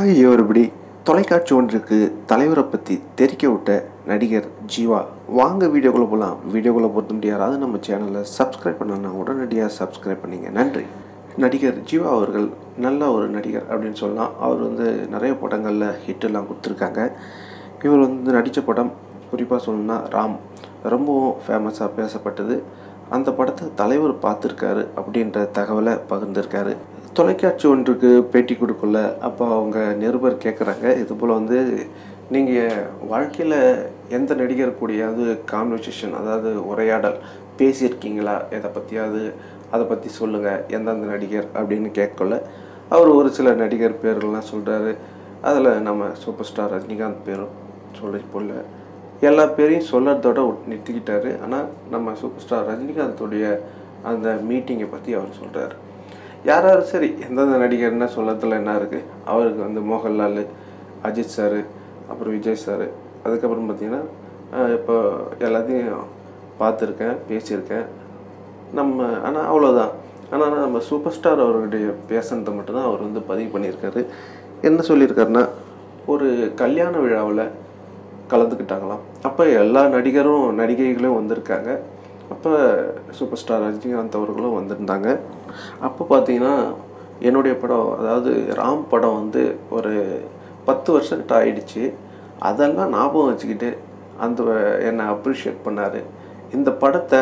hi everybody தொலைக்காட்சி ஒன்றுக்கு தலைவரை பற்றி தெரிக்க விட்ட நடிகர் ஜீவா வாங்க வீடியோக்குள்ளே போகலாம் வீடியோக்குள்ளே பொறுத்த யாராவது நம்ம சேனலை சப்ஸ்கிரைப் பண்ணனா உடனடியாக சப்ஸ்கிரைப் பண்ணிங்க நன்றி நடிகர் ஜீவா அவர்கள் நல்ல ஒரு நடிகர் அப்படின்னு சொல்லலாம் அவர் வந்து நிறைய படங்களில் ஹிட்டெல்லாம் கொடுத்துருக்காங்க இவர் வந்து நடித்த படம் குறிப்பாக சொல்லணும்னா ராம் ரொம்பவும் ஃபேமஸாக பேசப்பட்டது அந்த படத்தை தலைவர் பார்த்துருக்காரு அப்படின்ற தகவலை பகிர்ந்திருக்காரு தொலைக்காட்சி ஒன்றுக்கு பேட்டி கொடுக்கல அப்போ அவங்க நிருபர் கேட்குறாங்க இது போல் வந்து நீங்கள் வாழ்க்கையில் எந்த நடிகர் கூடயாவது கான்வர்சேஷன் அதாவது உரையாடல் பேசியிருக்கீங்களா எதை பற்றியாவது அதை பற்றி சொல்லுங்கள் எந்தெந்த நடிகர் அப்படின்னு கேட்கல அவர் ஒரு சில நடிகர் பேர்கள்லாம் சொல்கிறாரு அதில் நம்ம சூப்பர் ஸ்டார் ரஜினிகாந்த் பேரும் சொல்லி போல எல்லா பேரையும் சொல்லறதோட நிறுத்திக்கிட்டாரு ஆனால் நம்ம சூப்பர் ஸ்டார் ரஜினிகாந்தோடைய அந்த மீட்டிங்கை பற்றி அவர் சொல்கிறார் யார் யார் சரி எந்தெந்த நடிகர்னா சொல்லறதுல என்ன இருக்குது அவருக்கு வந்து மோகன்லால் அஜித் சார் அப்புறம் விஜய் சார் அதுக்கப்புறம் பார்த்திங்கன்னா இப்போ எல்லாத்தையும் பார்த்துருக்கேன் பேசியிருக்கேன் நம்ம ஆனால் அவ்வளோதான் ஆனால் நம்ம சூப்பர் ஸ்டார் அவருடைய பேசுனதை மட்டும்தான் அவர் வந்து பதிவு பண்ணியிருக்காரு என்ன சொல்லியிருக்காருன்னா ஒரு கல்யாண விழாவில் கலந்துக்கிட்டாங்களாம் அப்போ எல்லா நடிகரும் நடிகைகளும் வந்திருக்காங்க அப்போ சூப்பர் ஸ்டார் ரஜினிகாந்த் அவர்களும் வந்திருந்தாங்க அப்போ பார்த்தீங்கன்னா என்னுடைய படம் அதாவது ராம் படம் வந்து ஒரு பத்து வருஷக்கிட்ட ஆயிடுச்சு அதெல்லாம் ஞாபகம் வச்சுக்கிட்டு அந்த என்னை அப்ரிஷியேட் பண்ணார் இந்த படத்தை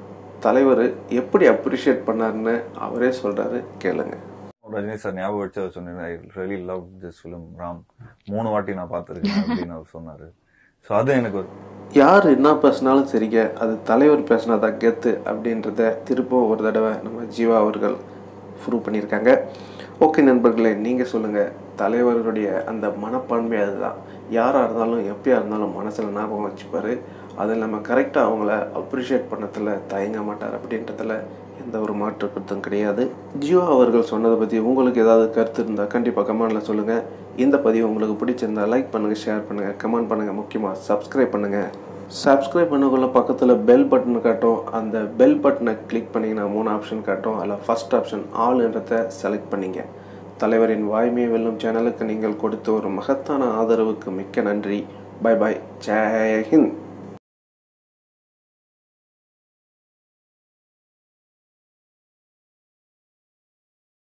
தலைவர் எப்படி அப்ரிஷியேட் பண்ணாருன்னு அவரே சொல்கிறாரு கேளுங்க ரஜினி சார் ஞாபகம் வச்சு அவர் சொன்னேன் I really love this film Ram மூணு வாட்டி நான் பார்த்துருக்கேன் அப்படின்னு அவர் சொன்னார் ஸோ அது எனக்கு ஒரு யார் என்ன பேசினாலும் சரிங்க அது தலைவர் பேசினாதான் கெத்து அப்படின்றத திருப்பவும் ஒரு தடவை நம்ம ஜீவா அவர்கள் ப்ரூவ் பண்ணியிருக்காங்க ஓகே நண்பர்களே நீங்கள் சொல்லுங்கள் தலைவர்களுடைய அந்த மனப்பான்மை அதுதான் யாராக இருந்தாலும் எப்படியா இருந்தாலும் மனசில் ஞாபகம் வச்சுப்பார் அதில் நம்ம கரெக்டாக அவங்கள அப்ரிஷியேட் பண்ணதில் தயங்க மாட்டார் அப்படின்றதுல எந்த ஒரு மாற்று கருத்தும் கிடையாது ஜியோ அவர்கள் சொன்னதை பற்றி உங்களுக்கு ஏதாவது கருத்து இருந்தால் கண்டிப்பாக கமெண்டில் சொல்லுங்கள் இந்த பதிவு உங்களுக்கு பிடிச்சிருந்தா லைக் பண்ணுங்கள் ஷேர் பண்ணுங்கள் கமெண்ட் பண்ணுங்கள் முக்கியமாக சப்ஸ்கிரைப் பண்ணுங்கள் சப்ஸ்கிரைப் பண்ணக்குள்ள பக்கத்தில் பெல் பட்டன் காட்டும் அந்த பெல் பட்டனை கிளிக் பண்ணிங்கன்னா மூணு ஆப்ஷன் காட்டும் அதில் ஃபஸ்ட் ஆப்ஷன் ஆல்ன்றதை செலக்ட் பண்ணிங்க தலைவரின் வாய்மையை வெல்லும் சேனலுக்கு நீங்கள் கொடுத்த ஒரு மகத்தான ஆதரவுக்கு மிக்க நன்றி பை பாய் ஜெய் ஹிந்த்